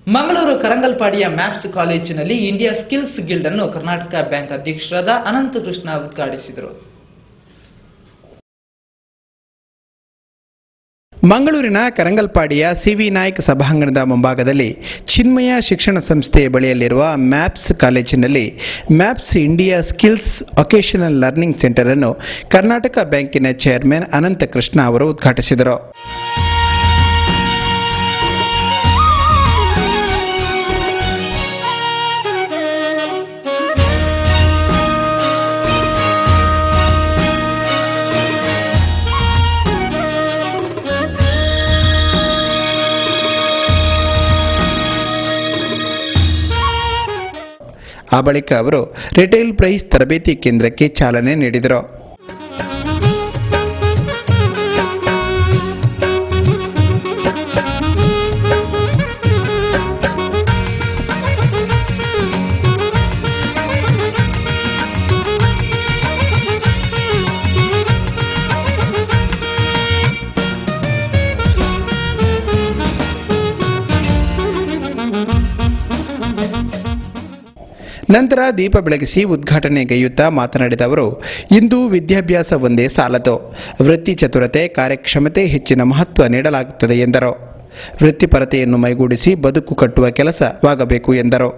ಮಂಗಳೂರು ಕರಂಗಲ್ಪಾಡಿಯ ಮ್ಯಾಪ್ಸ್ ಕಾಲೇಜಿನಲ್ಲಿ India Skills Guild ಅನ್ನು ಕರ್ನಾಟಕ ಬ್ಯಾಂಕ್ ಅಧ್ಯಕ್ಷರಾದ ಅನಂತ ಕೃಷ್ಣ ಉದ್ಘಾಟಿಸಿದರು ಮಂಗಳೂರಿನ ಕರಂಗಲ್ಪಾಡಿಯ ಸಿವಿ ನಾಯ್ಕ್ ಸಭಾಂಗಣದ ಮುಂಭಾಗದಲ್ಲಿ ಚಿನ್ಮಯ ಶಿಕ್ಷಣ ಸಂಸ್ಥೆಯ ಬಳಿಯಲ್ಲಿರುವ ಮ್ಯಾಪ್ಸ್ ಕಾಲೇಜಿನಲ್ಲಿ MAPS India Skills vocational learning centre ಅನ್ನು ಕರ್ನಾಟಕ ಬ್ಯಾಂಕಿನ ಚೇರ್ಮನ್ ಅನಂತ ಕೃಷ್ಣ ಅವರು ಉದ್ಘಾಟಿಸಿದರು ಆ ಬಳಿಕ ಅವರು ರಿಟೇಲ್ ಪ್ರೈಸ್ ತರಬೇತಿ ಕೇಂದ್ರಕ್ಕೆ ಚಾಲನೆ ನೀಡಿದರು ನಂತರ ದೀಪ ಬೆಳಗಿಸಿ ಉದ್ಘಾಟನೆಗೈಯುತ್ತಾ ಮಾತನಾಡಿದ ಅವರು ಇಂದು ವಿದ್ಯಾಭ್ಯಾಸ ಒಂದೇ ಸಾಲದು ವೃತ್ತಿ ಚತುರತೆ ಕಾರ್ಯಕ್ಷಮತೆ ಹೆಚ್ಚಿನ ಮಹತ್ವ ನೀಡಲಾಗುತ್ತದೆ ಎಂದರು ವೃತ್ತಿಪರತೆಯನ್ನು ಮೈಗೂಡಿಸಿ ಬದುಕು ಕಟ್ಟುವ ಕೆಲಸವಾಗಬೇಕು ಎಂದರು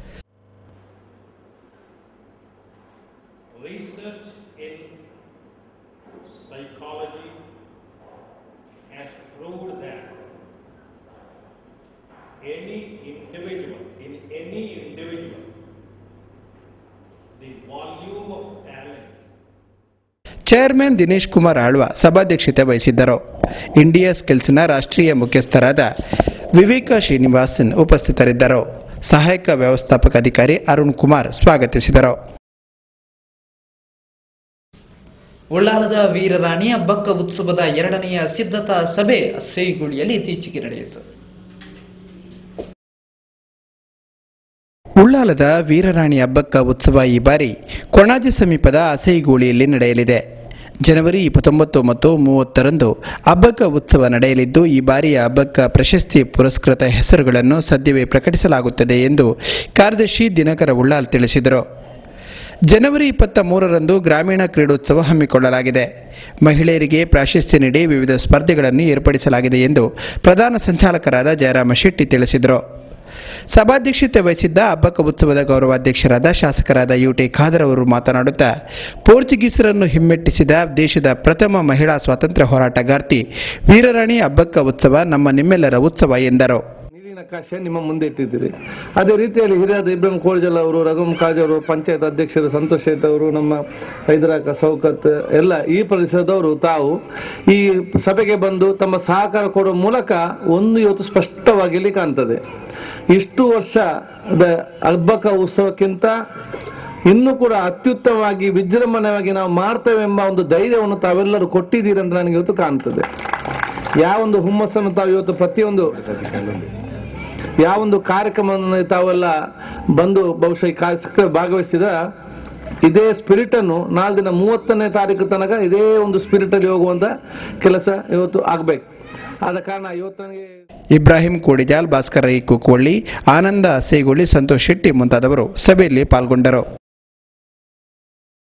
research in psychology has proved that any individual, in any individual, the volume of talent chairman Dinesh Kumar Alva ಸಭಾಧ್ಯಕ್ಷತೆ ವಹಿಸಿದ್ದರು ಇಂಡಿಯಾ ಸ್ಕಿಲ್ಸ್ನ ರಾಷ್ಟ್ರೀಯ ಮುಖ್ಯಸ್ಥರಾದ ವಿವೇಕ ಶ್ರೀನಿವಾಸನ್ ಉಪಸ್ಥಿತರಿದ್ದರು ಸಹಾಯಕ ವ್ಯವಸ್ಥಾಪಕ ಅಧಿಕಾರಿ ಅರುಣ್ ಕುಮಾರ್ ಸ್ವಾಗತಿಸಿದರು ಉಳ್ಳಾಲದ ವೀರರಾಣಿ ಹಬ್ಬಕ್ಕ ಉತ್ಸವದ ಎರಡನೆಯ ಸಿದ್ಧತಾ ಸಭೆ ಸೇಗುಳಿಯಲ್ಲಿ ಇತ್ತೀಚೆಗೆ ನಡೆಯಿತು ಉಳ್ಳಾಲದ ವೀರರಾಣಿ ಹಬ್ಬಕ್ಕ ಉತ್ಸವ ಈ ಬಾರಿ ಕೊಣಾಜೆ ಸಮೀಪದ ಅಸೈಗೂಳಿಯಲ್ಲಿ ನಡೆಯಲಿದೆ ಜನವರಿ ಇಪ್ಪತ್ತೊಂಬತ್ತು ಮತ್ತು ಮೂವತ್ತರಂದು ಹಬ್ಬಕ್ಕ ಉತ್ಸವ ನಡೆಯಲಿದ್ದು ಈ ಬಾರಿಯ ಹಬ್ಬಕ್ಕ ಪ್ರಶಸ್ತಿ ಪುರಸ್ಕೃತ ಹೆಸರುಗಳನ್ನು ಸದ್ಯವೇ ಪ್ರಕಟಿಸಲಾಗುತ್ತದೆ ಎಂದು ಕಾರ್ಯದರ್ಶಿ ದಿನಕರ ಉಳ್ಳಾಲ್ ತಿಳಿಸಿದರು ಜನವರಿ ಇಪ್ಪತ್ತ ಮೂರರಂದು ಗ್ರಾಮೀಣ ಕ್ರೀಡೋತ್ಸವ ಹಮ್ಮಿಕೊಳ್ಳಲಾಗಿದೆ ಮಹಿಳೆಯರಿಗೆ ಪ್ರಾಶಸ್ತ್ಯ ನೀಡಿ ವಿವಿಧ ಸ್ಪರ್ಧೆಗಳನ್ನು ಏರ್ಪಡಿಸಲಾಗಿದೆ ಎಂದು ಪ್ರಧಾನ ಸಂಚಾಲಕರಾದ ಜಯರಾಮ ಶೆಟ್ಟಿ ತಿಳಿಸಿದರು ಸಭಾಧ್ಯಕ್ಷತೆ ವಹಿಸಿದ್ದ ಹಬ್ಬಕ ಉತ್ಸವದ ಗೌರವಾಧ್ಯಕ್ಷರಾದ ಶಾಸಕರಾದ ಯುಟಿ ಖಾದರ್ ಅವರು ಮಾತನಾಡುತ್ತಾ ಪೋರ್ಚುಗೀಸರನ್ನು ಹಿಮ್ಮೆಟ್ಟಿಸಿದ ದೇಶದ ಪ್ರಥಮ ಮಹಿಳಾ ಸ್ವಾತಂತ್ರ್ಯ ಹೋರಾಟಗಾರ್ತಿ ವೀರರಾಣಿ ಹಬ್ಬಕ್ಕ ಉತ್ಸವ ನಮ್ಮ ನಿಮ್ಮೆಲ್ಲರ ಉತ್ಸವ ಎಂದರು ನೀರಿನ ಕಾಶ ನಿಮ್ಮ ಮುಂದೆ ಇಟ್ಟಿದ್ದೀರಿ ಅದೇ ರೀತಿಯಲ್ಲಿ ಹಿರಿಯಾದ ಇಬ್ರಾಹಿಂ ಕೋಳ್ಜಲ್ ಅವರು ರಘುಮ್ ಕಾಜ್ ಅವರು ಪಂಚಾಯತ್ ಅಧ್ಯಕ್ಷರು ಸಂತೋಷ್ ಶೇಟ್ ಅವರು ನಮ್ಮ ಹೈದರಾಕ ಸೌಕತ್ ಎಲ್ಲ ಈ ಪರಿಸರದವರು ತಾವು ಈ ಸಭೆಗೆ ಬಂದು ತಮ್ಮ ಸಹಕಾರ ಕೊಡುವ ಮೂಲಕ ಒಂದು ಇವತ್ತು ಸ್ಪಷ್ಟವಾಗಿ ಇಲ್ಲಿ ಕಾಣ್ತದೆ ಇಷ್ಟು ವರ್ಷದ ಹಬ್ಬಕ ಉತ್ಸವಕ್ಕಿಂತ ಇನ್ನೂ ಕೂಡ ಅತ್ಯುತ್ತಮವಾಗಿ ವಿಜೃಂಭಣೆಯಾಗಿ ನಾವು ಮಾಡ್ತೇವೆ ಎಂಬ ಒಂದು ಧೈರ್ಯವನ್ನು ತಾವೆಲ್ಲರೂ ಕೊಟ್ಟಿದ್ದೀರಿ ಅಂತ ನನಗೆ ಇವತ್ತು ಕಾಣ್ತದೆ ಯಾವೊಂದು ಹುಮ್ಮಸ್ಸನ್ನು ತಾವು ಇವತ್ತು ಪ್ರತಿಯೊಂದು ಯಾವೊಂದು ಕಾರ್ಯಕ್ರಮವನ್ನು ತಾವೆಲ್ಲ ಬಂದು ಬಹುಶಃ ಈ ಕಾರ್ಯಕ್ರಮ ಭಾಗವಹಿಸಿದ ಇದೇ ಸ್ಪಿರಿಟ್ ಅನ್ನು ನಾಲ್ಕು ದಿನ ಮೂವತ್ತನೇ ತಾರೀಕು ತನಕ ಇದೇ ಒಂದು ಸ್ಪಿರಿಟ್ ಅಲ್ಲಿ ಹೋಗುವಂತ ಕೆಲಸ ಇವತ್ತು ಆಗ್ಬೇಕು ಆದ ಕಾರಣ ಇವತ್ತು ನನಗೆ ಇಬ್ರಾಹಿಂ ಕೋಡಿಜಾಲ್ ಭಾಸ್ಕರ್ ರೈ ಕುಕ್ಕೊಳ್ಳಿ ಆನಂದ ಸೇಗೊಳ್ಳಿ ಸಂತೋಷ್ ಶೆಟ್ಟಿ ಮುಂತಾದವರು ಸಭೆಯಲ್ಲಿ ಪಾಲ್ಗೊಂಡರು